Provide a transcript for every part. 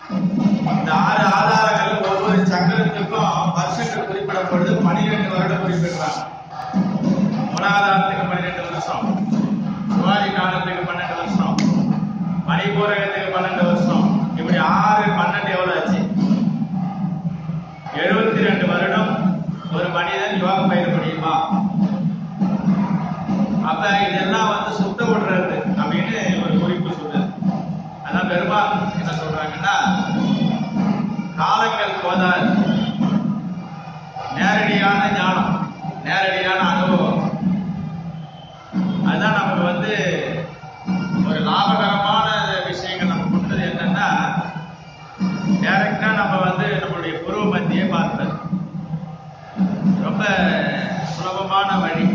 இந்த ஆறு ஆதாரங்கள் ஒவ்வொரு சக்கரத்துக்கும் வருஷங்கள் குறிப்பிடப்படுது பனிரெண்டு வருடம் குறிப்பிடுறாங்க மூலாதாரத்துக்கு பன்னிரெண்டு வருஷம் சுவாதி காலத்துக்கு பன்னெண்டு வருஷம் மணிபூரகத்துக்கு பன்னெண்டு வருஷம் இப்படி ஆறு பன்னெண்டு எவ்வளவு ஆச்சு எழுபத்தி ரெண்டு வருடம் ஒரு மனிதன் யோகம் பயிர முடியுமா அப்ப இதெல்லாம் வந்து சுத்த விடுறது அப்படின்னு ஒரு குறிப்பு சொல்லுது அதான் பெருமாள் என்ன சொல்றாங்கன்னா காலங்கள் போதாது நேரடியான ஞானம் நேரடியான அனுபவம் அதுதான் நமக்கு வந்து ஒரு லாபகரமான விஷயங்கள் நமக்கு கொடுத்தது என்னன்னா டைரக்டா நம்ம வந்து நம்மளுடைய புருவ மத்தியை பார்த்தது ரொம்ப சுலபமான வழி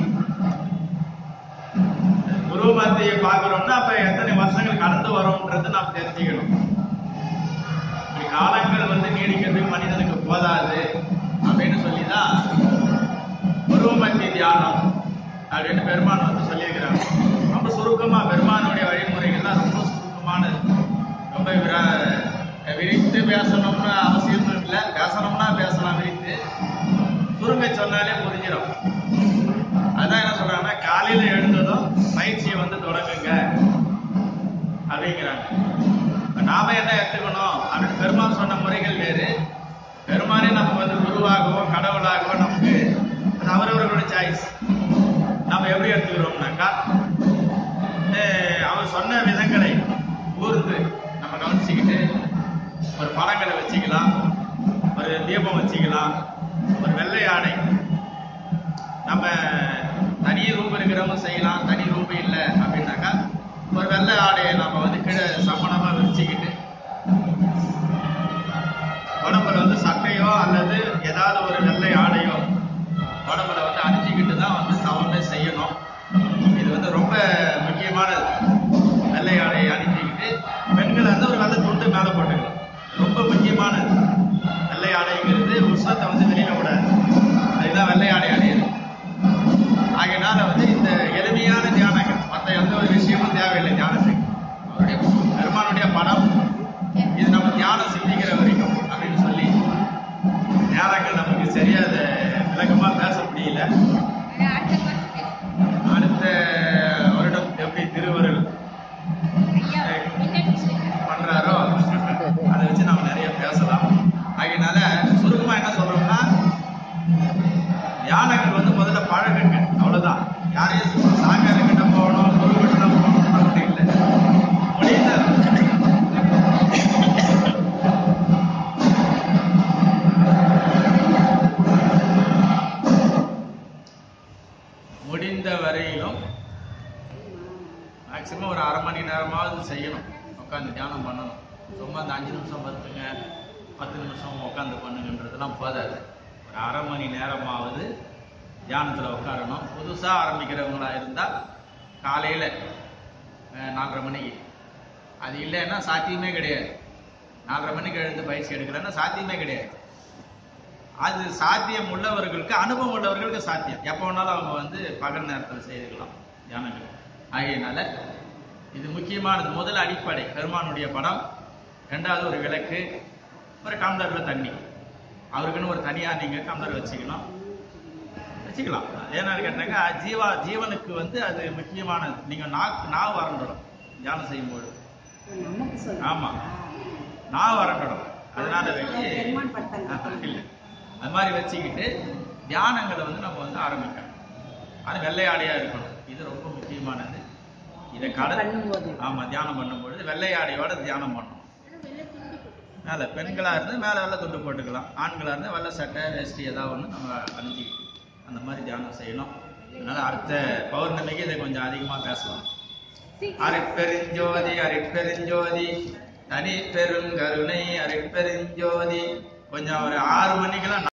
புருவ மத்தியை பார்க்கிறோம்னா அப்ப எத்தனை வருஷங்கள் கடந்து வரோம்ன்றது நாம் தெரிஞ்சுக்கணும் இப்படி காலங்கள் வந்து நீடிக்கிறதுக்கு மனிதனுக்கு போதாது அப்படின்னு சொல்லிதான் உருவமத்தி தியானம் அப்படின்னு பெருமான் வந்து சொல்லியிருக்கிறாங்க ரொம்ப சுருக்கமா பெருமானுடைய வழிமுறைகள்லாம் ரொம்ப சுருக்கமானது ரொம்ப விர- விரித்து பேசணும்னு அவசியம் இல்லை பேசணும்னா பேசலாம் விரித்து சுருங்க சொன்னாலே புரிஞ்சிடும் அதான் என்ன சொல்றாங்கன்னா காலையில எழுந்ததும் பயிற்சியை வந்து தொடங்குங்க அப்படிங்கிறாங்க இப்ப நாம என்ன எடுத்துக்கணும் அப்படின்னு பெருமான் சொன்ன முறைகள் வேறு பெருமானே நம்ம வந்து குருவாகவோ கடவுளாகவோ நமக்கு அது அவரவர்களுடைய சாய்ஸ் நம்ம எப்படி எடுத்துக்கிறோம்னாக்கா அஹ் அவர் சொன்ன விதங்களை கூர்ந்து நம்ம கவனிச்சுக்கிட்டு ஒரு பழங்களை வச்சுக்கலாம் ஒரு தீபம் வச்சுக்கலாம் ஒரு வெள்ளை ஆடை நம்ம தனி ரூம் இருக்கிறவங்க செய்யலாம் தனி ரூம் இல்லை அப்படின்னாக்கா ஒரு வெள்ளை ஆடையை நம்ம வந்து கீழே சமணமா விரிச்சுக்கிட்டு உடம்புல வந்து சட்டையோ அல்லது ஏதாவது ஒரு வெள்ளை ஆடையோ உடம்புல வந்து அணிஞ்சிக்கிட்டு தான் வந்து தவமே செய்யணும் இது வந்து ரொம்ப முக்கியமானது வெள்ளை ஆடையை அணிஞ்சிக்கிட்டு பெண்கள் வந்து ஒரு வெள்ளை துண்டு மேலே போட்டுக்கலாம் ரொம்ப முக்கியமானது வெள்ளை ஆடைங்கிறது உஷ்ணத்தை வந்து வெளியில விடாது அதுதான் வெள்ளை ஆடை அணியுது ஆகையினால வந்து இந்த எளிமையான தியானங்கள் மற்ற எந்த ஒரு விஷயமும் தேவையில்லை தியானத்துக்கு அவருடைய பெருமானுடைய படம் இது நம்ம தியானம் சிந்திக்கிற வரைக்கும் அப்படின்னு சொல்லி நேரங்கள் நமக்கு சரியா அதை விளக்கமா பேச முடியல அடுத்த வருடம் எப்படி திருவருள் பண்றாரோ அதை வச்சு நம்ம நிறைய பேசலாம் ஆகையினால சுருக்கமா என்ன சொல்றோம்னா தியானங்கள் வந்து முதல்ல பழகுங்க அவ்வளவுதான் யாரையும் சாக்கார கிட்ட போகணும் குரு கிட்ட தான் போகணும் அப்படி இல்லை முடிந்த முடிந்த வரையிலும் மேக்சிமம் ஒரு அரை மணி நேரமாவது செய்யணும் உட்காந்து தியானம் பண்ணணும் சும்மா அந்த அஞ்சு நிமிஷம் பத்துங்க பத்து நிமிஷம் உட்காந்து பண்ணுங்கன்றதெல்லாம் போதாது ஒரு அரை மணி நேரமாவது தியானத்தில் உட்காரணும் புதுசாக ஆரம்பிக்கிறவங்களா இருந்தால் காலையில் நாலரை மணிக்கு அது இல்லைன்னா சாத்தியமே கிடையாது நாலரை மணிக்கு எழுந்து பயிற்சி எடுக்கலைன்னா சாத்தியமே கிடையாது அது சாத்தியம் உள்ளவர்களுக்கு அனுபவம் உள்ளவர்களுக்கு சாத்தியம் எப்போ வேணாலும் அவங்க வந்து பகல் நேரத்தில் செய்துக்கலாம் தியானங்கள் ஆகையினால இது முக்கியமானது முதல் அடிப்படை பெருமானுடைய படம் ரெண்டாவது ஒரு விளக்கு ஒரு டம்ளர்ல தண்ணி அவருக்குன்னு ஒரு தனியா நீங்க டம்ளர் வச்சுக்கணும் வச்சுக்கலாம் ஏன்னு கேட்டாங்க ஜீவா ஜீவனுக்கு வந்து அது முக்கியமானது நீங்க நாக்கு நாவு வறண்டுடும் தியானம் செய்யும்போது நமக்கு சொல்லுங்க. ஆமா. நான் வறண்டுடும் அதனால வச்சு பெருமான் படுத்தாங்க. இல்லை அது மாதிரி வச்சுக்கிட்டு தியானங்களை வந்து நம்ம வந்து ஆரம்பிக்கணும் அது வெள்ளை ஆடையா இருக்கணும் இது ரொம்ப முக்கியமானது இதை கடந்து பண்ணும்போது. ஆமா தியானம் பண்ணும்பொழுது வெள்ளை ஆடையோட தியானம் பண்ணணும் மேல பெண்களா இருந்து மேல வெள்ளை துண்டு போட்டுக்கலாம் ஆண்களா இருந்தா வெள்ளை சட்டை வேஷ்டி ஏதாவது ஒண்ணு நம்ம அணிஞ்சிக்கிட்டு அந்த மாதிரி தியானம் செய்யணும் அதனால அடுத்த பௌர்ணமிக்கு இதை கொஞ்சம் அதிகமா பேசலாம் அரிப்பெருஞ்சோதி அரிப்பெருஞ்சோதி தனி பெருங்கருணை அரிப்பெருஞ்சோதி கொஞ்சம் ஒரு ஆறு மணிக்கெல்லாம்